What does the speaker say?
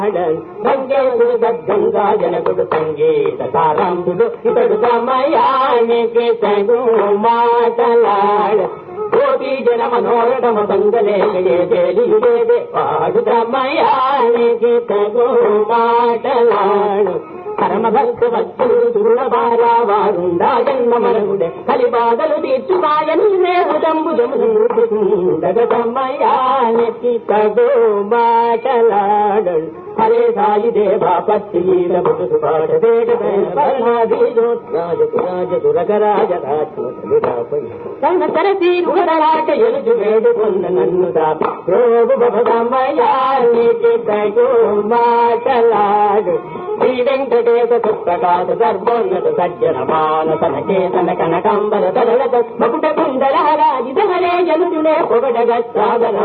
గంగేశుడు గద్గంగా జనకుడు సంగీత సారంభుడు ఇతడు సమయానికి తగు మాటలాడు కోటి జన మనోరమ సంగలేదే వాడు సమయానికి తగు మాటలాడు పరమ భక్త భక్తుడు దుర్లభారా వారుండా జన్మ మరుగుడే కలి బాధలు తీర్చువాయని నేరుదంబు జముదగమయానికి తగు మాటలాడడు హరే సాయి దేవా పత్తి బుధు పాట రాజ తన తరసి రుగరాట ఎలుచు వేడుకొన్న నన్ను దాపి ప్రోగు బభదమయానికి తగు మాటలాడు శ్రీ వెంకటేశ సుప్రకాశ సర్వోన్నత సజ్జన మానసన చేతన కనకాంబర తరలత మకుట కుందర హరాజి ధమలే జనుజునే పొగడగ సాగర